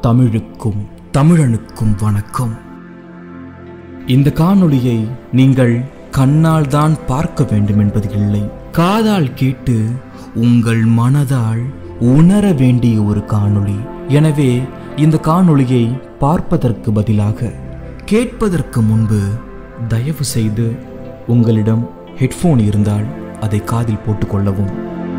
தமிழுக்கும் தமிழனுக்கும் வணக்கம் இந்த காணொளியை நீங்கள் கண்ணால் தான் பார்க்க வேண்டும் என்பது இல்லை காதால் கேட்டு உங்கள் மனதால் உணர வேண்டிய ஒரு காணொளி எனவே இந்த காணொளியை பார்ப்பதற்கு பதிலாக கேட்பதற்கு முன்பு தயவு செய்து உங்களிடம் ஹெட்ஃபோன் இருந்தால் அதை காதில் போட்டுக்கொள்ளவும்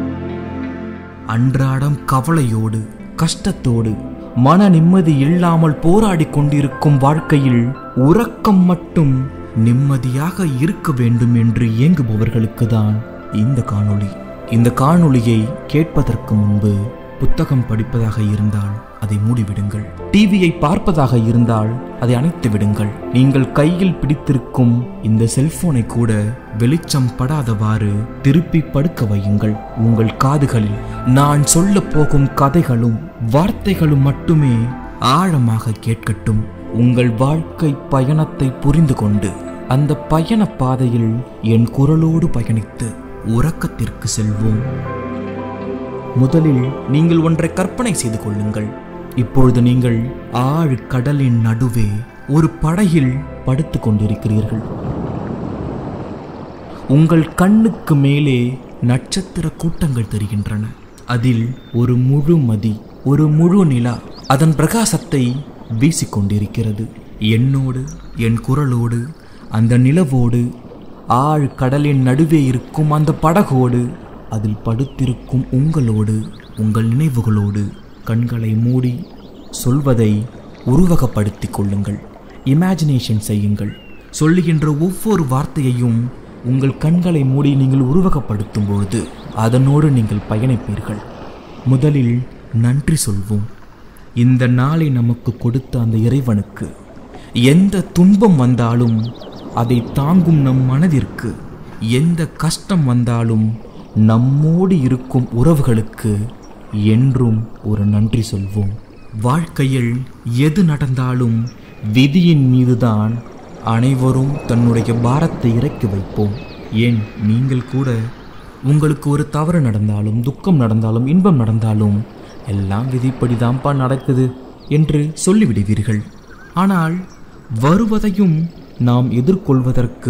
அன்றாடம் கவலையோடு கஷ்டத்தோடு மன நிம்மதி இல்லாமல் போராடிக் கொண்டிருக்கும் வாழ்க்கையில் உறக்கம் மட்டும் நிம்மதியாக இருக்க வேண்டும் என்று இயங்குபவர்களுக்கு தான் இந்த காணொளி இந்த காணொளியை கேட்பதற்கு முன்பு புத்தகம் படிப்பதாக இருந்தால் அதை மூடிவிடுங்கள் டிவியை பார்ப்பதாக இருந்தால் அதை அணைத்து விடுங்கள் நீங்கள் கையில் பிடித்திருக்கும் இந்த செல்போனை கூட வெளிச்சம் படாதவாறு திருப்பி படுக்க வையுங்கள் உங்கள் காதுகளில் நான் சொல்ல போகும் கதைகளும் வார்த்தைகளும் மட்டுமே ஆழமாக கேட்கட்டும் உங்கள் வாழ்க்கை பயணத்தை புரிந்து கொண்டு அந்த பயண பாதையில் என் குரலோடு பயணித்து உறக்கத்திற்கு செல்வோம் முதலில் நீங்கள் ஒன்றை கற்பனை செய்து கொள்ளுங்கள் இப்பொழுது நீங்கள் ஆழ் கடலின் நடுவே ஒரு படகில் படுத்துக் கொண்டிருக்கிறீர்கள் உங்கள் கண்ணுக்கு மேலே நட்சத்திர கூட்டங்கள் தெரிகின்றன அதில் ஒரு முழு மதி ஒரு முழு நிலா அதன் பிரகாசத்தை வீசிக்கொண்டிருக்கிறது என்னோடு என் குரலோடு அந்த நிலவோடு ஆழ் கடலின் நடுவே இருக்கும் அந்த படகோடு அதில் படுத்திருக்கும் உங்களோடு உங்கள் நினைவுகளோடு கண்களை மூடி சொல்வதை உருவகப்படுத்திக் கொள்ளுங்கள் இமேஜினேஷன் செய்யுங்கள் சொல்லுகின்ற ஒவ்வொரு வார்த்தையையும் உங்கள் கண்களை மூடி நீங்கள் உருவகப்படுத்தும் பொழுது அதனோடு நீங்கள் பயணிப்பீர்கள் முதலில் நன்றி சொல்வோம் இந்த நாளை நமக்கு கொடுத்த அந்த இறைவனுக்கு எந்த துன்பம் வந்தாலும் அதை தாங்கும் நம் மனதிற்கு எந்த கஷ்டம் வந்தாலும் நம்மோடு இருக்கும் உறவுகளுக்கு என்றும் ஒரு நன்றி சொல்வோம் வாழ்க்கையில் எது நடந்தாலும் விதியின் மீதுதான் அனைவரும் தன்னுடைய பாரத்தை இறக்கி வைப்போம் ஏன் நீங்கள் கூட உங்களுக்கு ஒரு தவறு நடந்தாலும் துக்கம் நடந்தாலும் இன்பம் நடந்தாலும் எல்லாம் விதிப்படிதான்ப்பா நடக்குது என்று சொல்லிவிடுவீர்கள் ஆனால் வருவதையும் நாம் எதிர்கொள்வதற்கு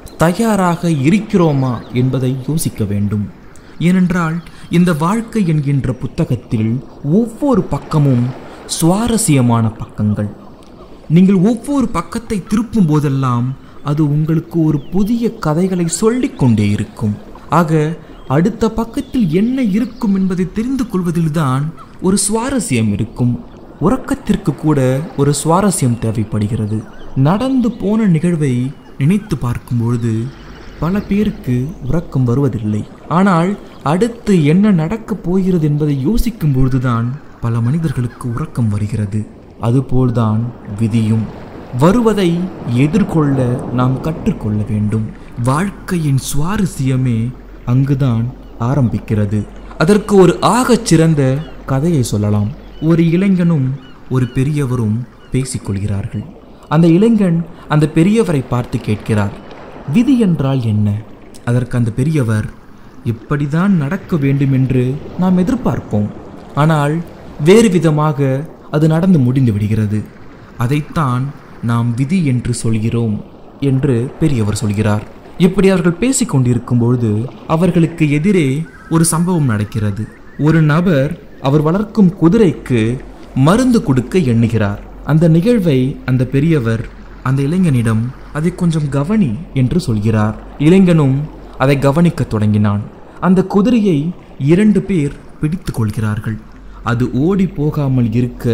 தயாராக இருக்கிறோமா என்பதை யோசிக்க வேண்டும் ஏனென்றால் இந்த வாழ்க்கை என்கின்ற புத்தகத்தில் ஒவ்வொரு பக்கமும் சுவாரஸ்யமான பக்கங்கள் நீங்கள் ஒவ்வொரு பக்கத்தை திருப்பும் போதெல்லாம் அது உங்களுக்கு ஒரு புதிய கதைகளை சொல்லிக் கொண்டே இருக்கும் ஆக அடுத்த பக்கத்தில் என்ன இருக்கும் என்பதை தெரிந்து கொள்வதில்தான் ஒரு சுவாரஸ்யம் இருக்கும் உறக்கத்திற்கு கூட ஒரு சுவாரஸ்யம் தேவைப்படுகிறது நடந்து போன நிகழ்வை நினைத்து பார்க்கும் பொழுது பல பேருக்கு உறக்கம் வருவதில்லை ஆனால் அடுத்து என்ன நடக்கப் போகிறது என்பதை யோசிக்கும் பொழுதுதான் பல மனிதர்களுக்கு உறக்கம் வருகிறது அதுபோல்தான் விதியும் வருவதை எதிர்கொள்ள நாம் கற்றுக்கொள்ள வேண்டும் வாழ்க்கையின் சுவாரஸ்யமே அங்குதான் ஆரம்பிக்கிறது அதற்கு ஒரு ஆகச் சிறந்த கதையை சொல்லலாம் ஒரு இளைஞனும் ஒரு பெரியவரும் பேசிக்கொள்கிறார்கள் அந்த இளைஞன் அந்த பெரியவரை பார்த்து கேட்கிறார் விதி என்றால் என்ன அதற்கு அந்த பெரியவர் இப்படிதான் நடக்க வேண்டும் என்று நாம் எதிர்பார்ப்போம் ஆனால் வேறு விதமாக அது நடந்து முடிந்து விடுகிறது அதைத்தான் நாம் விதி என்று சொல்கிறோம் என்று பெரியவர் சொல்கிறார் இப்படி அவர்கள் பேசிக் கொண்டிருக்கும் பொழுது அவர்களுக்கு எதிரே ஒரு சம்பவம் நடக்கிறது ஒரு நபர் அவர் வளர்க்கும் குதிரைக்கு மருந்து கொடுக்க எண்ணுகிறார் அந்த நிகழ்வை அந்த பெரியவர் அந்த இளைஞனிடம் அதை கொஞ்சம் கவனி என்று சொல்கிறார் இளைஞனும் அதை கவனிக்க தொடங்கினான் அந்த குதிரையை இரண்டு பேர் பிடித்து கொள்கிறார்கள் அது ஓடி போகாமல் இருக்க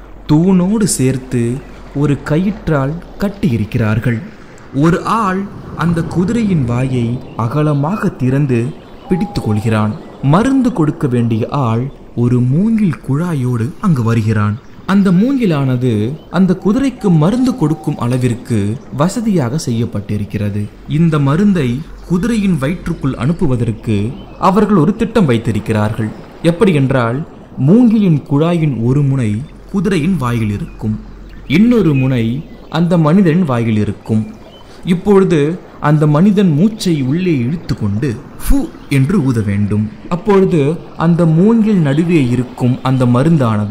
தூணோடு சேர்த்து ஒரு கயிற்றால் கட்டி இருக்கிறார்கள் ஒரு ஆள் அந்த குதிரையின் வாயை அகலமாக திறந்து பிடித்து கொள்கிறான் மருந்து கொடுக்க வேண்டிய ஆள் ஒரு மூங்கில் குழாயோடு அங்கு வருகிறான் அந்த மூங்கிலானது அந்த குதிரைக்கு மருந்து கொடுக்கும் அளவிற்கு வசதியாக செய்யப்பட்டிருக்கிறது இந்த மருந்தை குதிரையின் வயிற்றுக்குள் அனுப்புவதற்கு அவர்கள் ஒரு திட்டம் வைத்திருக்கிறார்கள் எப்படி என்றால் மூங்கிலின் குழாயின் ஒரு முனை குதிரையின் வாயில் இருக்கும் இன்னொரு முனை அந்த மனிதனின் வாயில் இருக்கும் இப்பொழுது அந்த மனிதன் மூச்சை உள்ளே இழுத்து கொண்டு ஃபு என்று ஊத வேண்டும் அப்பொழுது அந்த மூங்கில் நடுவே இருக்கும் அந்த மருந்தானது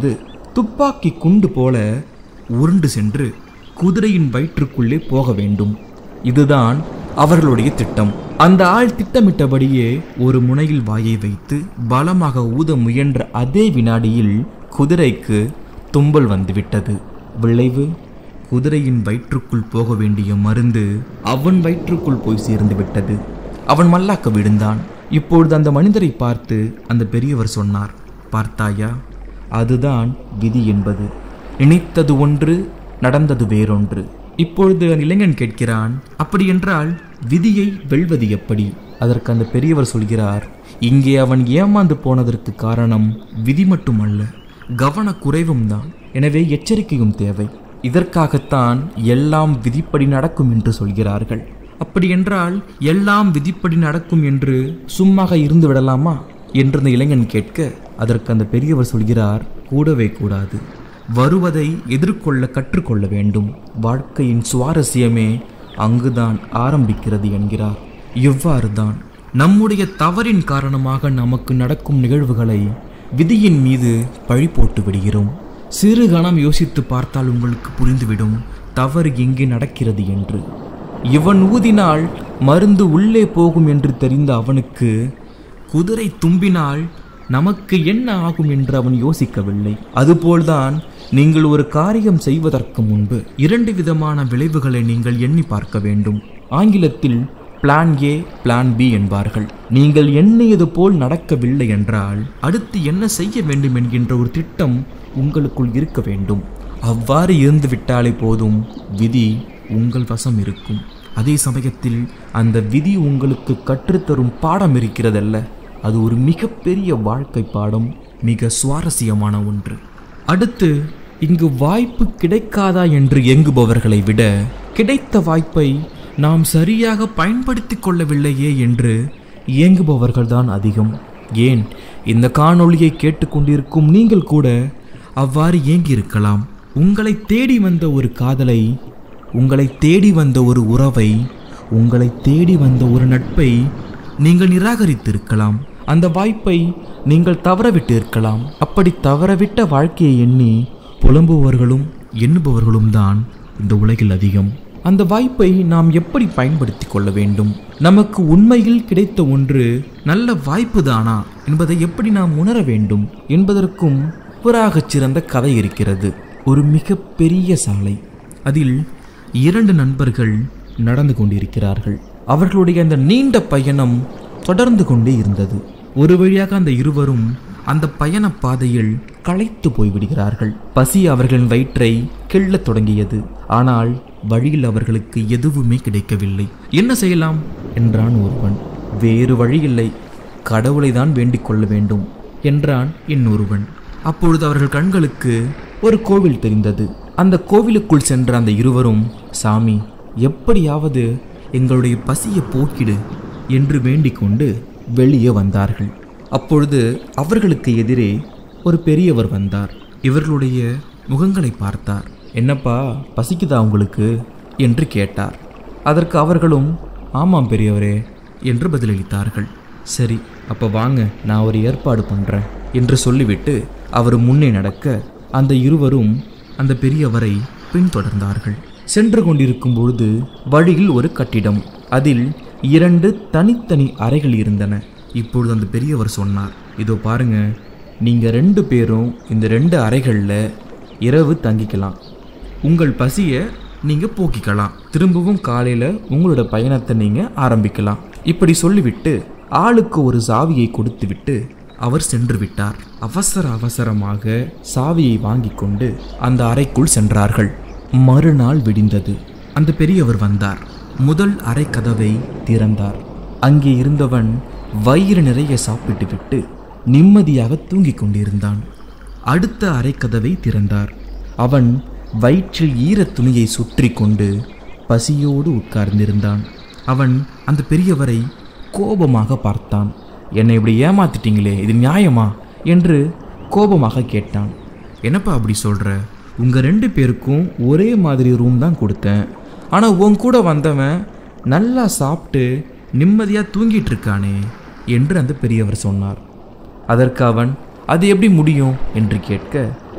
துப்பாக்கி குண்டு போல உருண்டு சென்று குதிரையின் வயிற்றுக்குள்ளே போக வேண்டும் இதுதான் அவர்களுடைய திட்டம் அந்த ஆள் திட்டமிட்டபடியே ஒரு முனையில் வாயை வைத்து பலமாக ஊத முயன்ற அதே வினாடியில் குதிரைக்கு தும்பல் வந்துவிட்டது விளைவு குதிரையின் வயிற்றுக்குள் போக வேண்டிய மருந்து அவன் வயிற்றுக்குள் போய் சேர்ந்து விட்டது அவன் மல்லாக்க விழுந்தான் இப்பொழுது அந்த மனிதரை பார்த்து அந்த பெரியவர் சொன்னார் பார்த்தாயா அதுதான் விதி என்பது நினைத்தது ஒன்று நடந்தது வேறொன்று இப்பொழுது அந்த இளைஞன் கேட்கிறான் அப்படி என்றால் விதியை வெல்வது எப்படி அதற்கு அந்த பெரியவர் சொல்கிறார் இங்கே அவன் ஏமாந்து போனதற்கு காரணம் விதி மட்டுமல்ல கவனக்குறைவும் தான் எனவே எச்சரிக்கையும் தேவை இதற்காகத்தான் எல்லாம் விதிப்படி நடக்கும் என்று சொல்கிறார்கள் அப்படி என்றால் எல்லாம் விதிப்படி நடக்கும் என்று சும்மாக இருந்து விடலாமா என்று அந்த இளைஞன் கேட்க அதற்கு அந்த பெரியவர் சொல்கிறார் கூடவே கூடாது வருவதை எதிர்கொள்ள கற்றுக்கொள்ள வேண்டும் வாழ்க்கையின் சுவாரஸ்யமே அங்குதான் ஆரம்பிக்கிறது என்கிறார் இவ்வாறு தான் நம்முடைய தவறின் காரணமாக நமக்கு நடக்கும் நிகழ்வுகளை விதியின் மீது பழி போட்டு விடுகிறோம் சிறு கணம் யோசித்து பார்த்தால் உங்களுக்கு புரிந்துவிடும் தவறு எங்கே நடக்கிறது என்று இவன் ஊதினால் மருந்து உள்ளே போகும் என்று தெரிந்த அவனுக்கு குதிரை தும்பினால் நமக்கு என்ன ஆகும் என்று அவன் யோசிக்கவில்லை அதுபோல்தான் நீங்கள் ஒரு காரியம் செய்வதற்கு முன்பு இரண்டு விதமான விளைவுகளை நீங்கள் எண்ணி பார்க்க வேண்டும் ஆங்கிலத்தில் பிளான் ஏ பிளான் பி என்பார்கள் நீங்கள் எண்ணியது போல் நடக்கவில்லை என்றால் அடுத்து என்ன செய்ய வேண்டும் என்கின்ற ஒரு திட்டம் உங்களுக்குள் இருக்க வேண்டும் அவ்வாறு இருந்து விட்டாலே போதும் விதி உங்கள் வசம் இருக்கும் அதே சமயத்தில் அந்த விதி உங்களுக்கு கற்றுத்தரும் பாடம் இருக்கிறதல்ல அது ஒரு மிகப்பெரிய வாழ்க்கை பாடம் மிக சுவாரஸ்யமான ஒன்று அடுத்து இங்கு வாய்ப்பு கிடைக்காதா என்று ஏங்குபவர்களை விட கிடைத்த வாய்ப்பை நாம் சரியாக பயன்படுத்திக் கொள்ளவில்லையே என்று இயங்குபவர்கள்தான் அதிகம் ஏன் இந்த காணொளியை கேட்டுக்கொண்டிருக்கும் நீங்கள் கூட அவ்வாறு ஏங்கியிருக்கலாம் உங்களை தேடி வந்த ஒரு காதலை உங்களை தேடி வந்த ஒரு உறவை உங்களை தேடி வந்த ஒரு நட்பை நீங்கள் நிராகரித்திருக்கலாம் அந்த வாய்ப்பை நீங்கள் தவறவிட்டு இருக்கலாம் அப்படி தவறவிட்ட வாழ்க்கையை எண்ணி புலம்புபவர்களும் எண்ணுபவர்களும் தான் இந்த உலகில் அதிகம் அந்த வாய்ப்பை நாம் எப்படி பயன்படுத்தி கொள்ள வேண்டும் நமக்கு உண்மையில் கிடைத்த ஒன்று நல்ல வாய்ப்பு தானா என்பதை எப்படி நாம் உணர வேண்டும் என்பதற்கும் ஒரு சிறந்த கதை இருக்கிறது ஒரு மிக பெரிய சாலை அதில் இரண்டு நண்பர்கள் நடந்து கொண்டிருக்கிறார்கள் அவர்களுடைய அந்த நீண்ட பயணம் தொடர்ந்து கொண்டே இருந்தது ஒரு வழியாக அந்த இருவரும் அந்த பயண பாதையில் களைத்து போய்விடுகிறார்கள் பசி அவர்களின் வயிற்றை கிள்ளத் தொடங்கியது ஆனால் வழியில் அவர்களுக்கு எதுவுமே கிடைக்கவில்லை என்ன செய்யலாம் என்றான் ஒருவன் வேறு வழியில்லை கடவுளை தான் வேண்டிக் கொள்ள வேண்டும் என்றான் இன்னொருவன் அப்பொழுது அவர்கள் கண்களுக்கு ஒரு கோவில் தெரிந்தது அந்த கோவிலுக்குள் சென்ற அந்த இருவரும் சாமி எப்படியாவது எங்களுடைய பசியை போக்கிடு என்று வேண்டிக் கொண்டு வெளியே வந்தார்கள் அப்பொழுது அவர்களுக்கு எதிரே ஒரு பெரியவர் வந்தார் இவர்களுடைய முகங்களை பார்த்தார் என்னப்பா பசிக்குதா உங்களுக்கு என்று கேட்டார் அதற்கு அவர்களும் ஆமாம் பெரியவரே என்று பதிலளித்தார்கள் சரி அப்போ வாங்க நான் ஒரு ஏற்பாடு பண்ணுறேன் என்று சொல்லிவிட்டு அவர் முன்னே நடக்க அந்த இருவரும் அந்த பெரியவரை பின்தொடர்ந்தார்கள் சென்று கொண்டிருக்கும் பொழுது வழியில் ஒரு கட்டிடம் அதில் இரண்டு தனித்தனி அறைகள் இருந்தன இப்பொழுது அந்த பெரியவர் சொன்னார் இதோ பாருங்க நீங்க ரெண்டு பேரும் இந்த ரெண்டு அறைகளில் இரவு தங்கிக்கலாம் உங்கள் பசியை நீங்க போக்கிக்கலாம் திரும்பவும் காலையில உங்களோட பயணத்தை நீங்க ஆரம்பிக்கலாம் இப்படி சொல்லிவிட்டு ஆளுக்கு ஒரு சாவியை கொடுத்துவிட்டு அவர் சென்று விட்டார் அவசர அவசரமாக சாவியை வாங்கி கொண்டு அந்த அறைக்குள் சென்றார்கள் மறுநாள் விடிந்தது அந்த பெரியவர் வந்தார் முதல் அறை கதவை திறந்தார் அங்கே இருந்தவன் வயிறு நிறைய சாப்பிட்டு விட்டு நிம்மதியாக தூங்கிக் கொண்டிருந்தான் அடுத்த அறை கதவை திறந்தார் அவன் வயிற்றில் ஈரத் துணியை சுற்றி கொண்டு பசியோடு உட்கார்ந்திருந்தான் அவன் அந்த பெரியவரை கோபமாக பார்த்தான் என்னை இப்படி ஏமாத்திட்டீங்களே இது நியாயமா என்று கோபமாக கேட்டான் என்னப்பா அப்படி சொல்ற உங்க ரெண்டு பேருக்கும் ஒரே மாதிரி ரூம் தான் கொடுத்தேன் ஆனா உன் கூட வந்தவன் நல்லா சாப்பிட்டு நிம்மதியா தூங்கிட்டு இருக்கானே என்று அந்த பெரியவர் சொன்னார் அதற்கு அவன் அது எப்படி முடியும் என்று கேட்க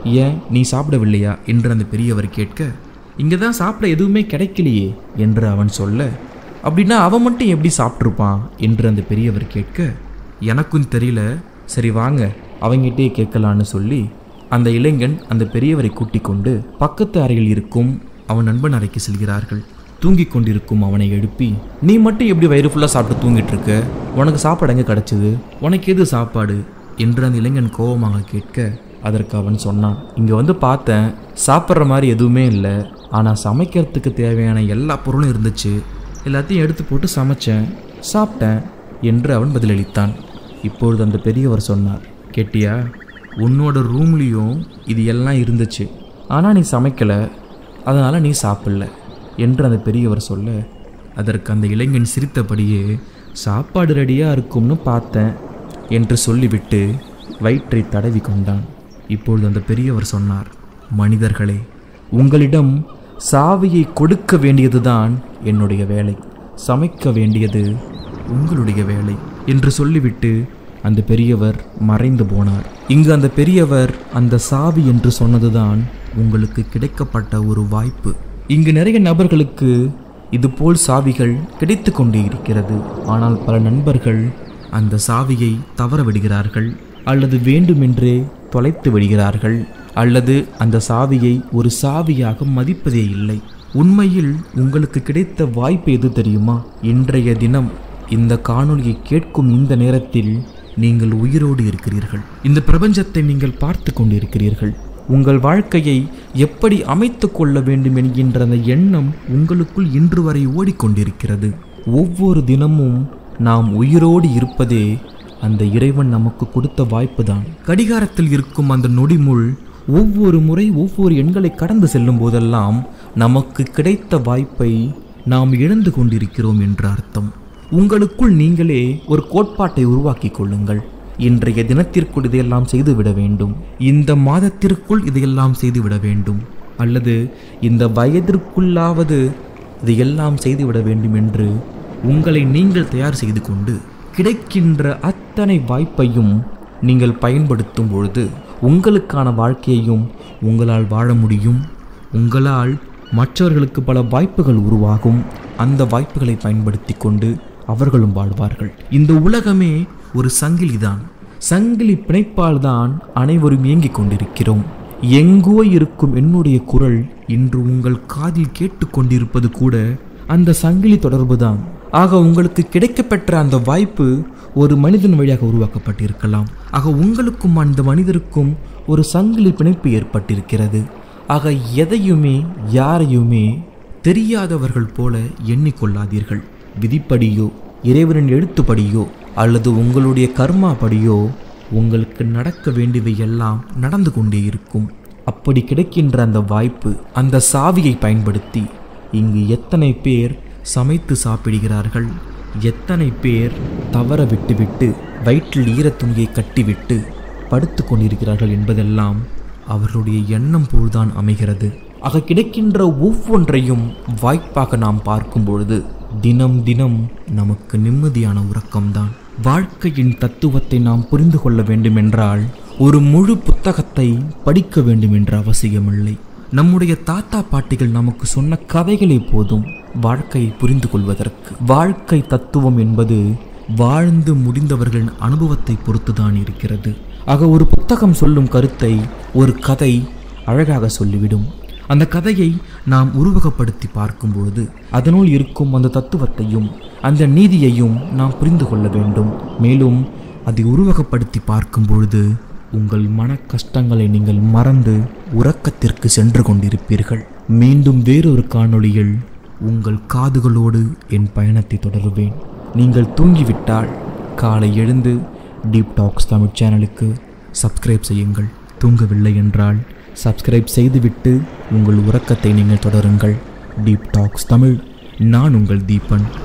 ஏன் நீ சாப்பிடவில்லையா என்று அந்த பெரியவர் கேட்க இங்கே தான் சாப்பிட எதுவுமே கிடைக்கலையே என்று அவன் சொல்ல அப்படின்னா அவன் மட்டும் எப்படி சாப்பிட்ருப்பான் என்று அந்த பெரியவர் கேட்க எனக்கும் தெரியல சரி வாங்க அவங்கிட்டே கேட்கலான்னு சொல்லி அந்த இளைஞன் அந்த பெரியவரை கூட்டிக் கொண்டு பக்கத்து அறையில் இருக்கும் அவன் நண்பன் அறைக்கு செல்கிறார்கள் தூங்கிக் கொண்டிருக்கும் அவனை எழுப்பி நீ மட்டும் எப்படி வயிறு ஃபுல்லாக சாப்பிட்டு தூங்கிட்டு இருக்க உனக்கு சாப்பாடு எங்கே கிடச்சிது உனக்கு எது சாப்பாடு என்று அந்த இளைஞன் கோபமாக கேட்க அதற்கு அவன் சொன்னான் இங்கே வந்து பார்த்தேன் சாப்பிட்ற மாதிரி எதுவுமே இல்லை ஆனால் சமைக்கிறதுக்கு தேவையான எல்லா பொருளும் இருந்துச்சு எல்லாத்தையும் எடுத்து போட்டு சமைச்சேன் சாப்பிட்டேன் என்று அவன் பதிலளித்தான் இப்பொழுது அந்த பெரியவர் சொன்னார் கேட்டியா உன்னோட ரூம்லேயும் இது எல்லாம் இருந்துச்சு ஆனால் நீ சமைக்கலை அதனால் நீ சாப்பிடல என்று அந்த பெரியவர் சொல்ல அதற்கு அந்த இளைஞன் சிரித்தபடியே சாப்பாடு ரெடியாக இருக்கும்னு பார்த்தேன் என்று சொல்லிவிட்டு வயிற்றை தடவி கொண்டான் இப்பொழுது அந்த பெரியவர் சொன்னார் மனிதர்களே உங்களிடம் சாவியை கொடுக்க வேண்டியதுதான் என்னுடைய வேலை சமைக்க வேண்டியது உங்களுடைய வேலை என்று சொல்லிவிட்டு அந்த பெரியவர் மறைந்து போனார் இங்கு அந்த பெரியவர் அந்த சாவி என்று சொன்னதுதான் உங்களுக்கு கிடைக்கப்பட்ட ஒரு வாய்ப்பு இங்கு நிறைய நபர்களுக்கு இதுபோல் சாவிகள் கிடைத்து கொண்டே இருக்கிறது ஆனால் பல நண்பர்கள் அந்த சாவியை தவற விடுகிறார்கள் அல்லது வேண்டுமென்றே தொலைத்து விடுகிறார்கள் அல்லது அந்த சாவியை ஒரு சாவியாக மதிப்பதே இல்லை உண்மையில் உங்களுக்கு கிடைத்த வாய்ப்பு எது தெரியுமா இன்றைய தினம் இந்த காணொளியை கேட்கும் இந்த நேரத்தில் நீங்கள் உயிரோடு இருக்கிறீர்கள் இந்த பிரபஞ்சத்தை நீங்கள் பார்த்து கொண்டிருக்கிறீர்கள் உங்கள் வாழ்க்கையை எப்படி அமைத்து கொள்ள வேண்டும் என்கின்ற அந்த எண்ணம் உங்களுக்குள் இன்று வரை ஓடிக்கொண்டிருக்கிறது ஒவ்வொரு தினமும் நாம் உயிரோடு இருப்பதே அந்த இறைவன் நமக்கு கொடுத்த வாய்ப்புதான் கடிகாரத்தில் இருக்கும் அந்த நொடிமுள் ஒவ்வொரு முறை ஒவ்வொரு எண்களை கடந்து செல்லும் போதெல்லாம் நமக்கு கிடைத்த வாய்ப்பை நாம் இழந்து கொண்டிருக்கிறோம் என்று அர்த்தம் உங்களுக்குள் நீங்களே ஒரு கோட்பாட்டை உருவாக்கி கொள்ளுங்கள் இன்றைய தினத்திற்குள் இதையெல்லாம் செய்துவிட வேண்டும் இந்த மாதத்திற்குள் இதையெல்லாம் செய்துவிட வேண்டும் அல்லது இந்த வயதிற்குள்ளாவது இதையெல்லாம் செய்துவிட வேண்டும் என்று உங்களை நீங்கள் தயார் செய்து கொண்டு கிடைக்கின்ற அத்தனை வாய்ப்பையும் நீங்கள் பயன்படுத்தும் பொழுது உங்களுக்கான வாழ்க்கையையும் உங்களால் வாழ முடியும் உங்களால் மற்றவர்களுக்கு பல வாய்ப்புகள் உருவாகும் அந்த வாய்ப்புகளை பயன்படுத்தி கொண்டு அவர்களும் வாழ்வார்கள் இந்த உலகமே ஒரு சங்கிலிதான் சங்கிலி பிணைப்பால் தான் அனைவரும் இயங்கிக் கொண்டிருக்கிறோம் எங்கோ இருக்கும் என்னுடைய குரல் இன்று உங்கள் காதில் கேட்டுக்கொண்டிருப்பது கூட அந்த சங்கிலி தொடர்புதான் ஆக உங்களுக்கு கிடைக்கப்பெற்ற அந்த வாய்ப்பு ஒரு மனிதன் வழியாக உருவாக்கப்பட்டிருக்கலாம் ஆக உங்களுக்கும் அந்த மனிதருக்கும் ஒரு சங்கிலி பிணைப்பு ஏற்பட்டிருக்கிறது ஆக எதையுமே யாரையுமே தெரியாதவர்கள் போல எண்ணிக்கொள்ளாதீர்கள் விதிப்படியோ இறைவனின் எழுத்துப்படியோ அல்லது உங்களுடைய கர்மா படியோ உங்களுக்கு நடக்க வேண்டியவை எல்லாம் நடந்து கொண்டே இருக்கும் அப்படி கிடைக்கின்ற அந்த வாய்ப்பு அந்த சாவியை பயன்படுத்தி இங்கு எத்தனை பேர் சமைத்து சாப்பிடுகிறார்கள் எத்தனை பேர் தவற விட்டுவிட்டு வயிற்றில் ஈரத்துணியை கட்டிவிட்டு படுத்து கொண்டிருக்கிறார்கள் என்பதெல்லாம் அவர்களுடைய எண்ணம் போல்தான் அமைகிறது ஆக கிடைக்கின்ற ஒவ்வொன்றையும் வாய்ப்பாக நாம் பார்க்கும் பொழுது தினம் தினம் நமக்கு நிம்மதியான உறக்கம்தான் வாழ்க்கையின் தத்துவத்தை நாம் புரிந்து கொள்ள வேண்டுமென்றால் ஒரு முழு புத்தகத்தை படிக்க வேண்டும் என்ற அவசியமில்லை நம்முடைய தாத்தா பாட்டிகள் நமக்கு சொன்ன கதைகளே போதும் வாழ்க்கையை புரிந்து கொள்வதற்கு வாழ்க்கை தத்துவம் என்பது வாழ்ந்து முடிந்தவர்களின் அனுபவத்தை பொறுத்துதான் இருக்கிறது ஆக ஒரு புத்தகம் சொல்லும் கருத்தை ஒரு கதை அழகாக சொல்லிவிடும் அந்த கதையை நாம் உருவகப்படுத்தி பார்க்கும்பொழுது அதனுள் இருக்கும் அந்த தத்துவத்தையும் அந்த நீதியையும் நாம் புரிந்து கொள்ள வேண்டும் மேலும் அதை உருவகப்படுத்தி பார்க்கும் பொழுது உங்கள் மன கஷ்டங்களை நீங்கள் மறந்து உறக்கத்திற்கு சென்று கொண்டிருப்பீர்கள் மீண்டும் வேறொரு காணொளியில் உங்கள் காதுகளோடு என் பயணத்தை தொடருவேன் நீங்கள் தூங்கிவிட்டால் காலை எழுந்து டீப் டாக்ஸ் தமிழ் சேனலுக்கு சப்ஸ்கிரைப் செய்யுங்கள் தூங்கவில்லை என்றால் சப்ஸ்கிரைப் செய்துவிட்டு உங்கள் உறக்கத்தை நீங்கள் தொடருங்கள் டீப் டாக்ஸ் தமிழ் நான் உங்கள் தீபன்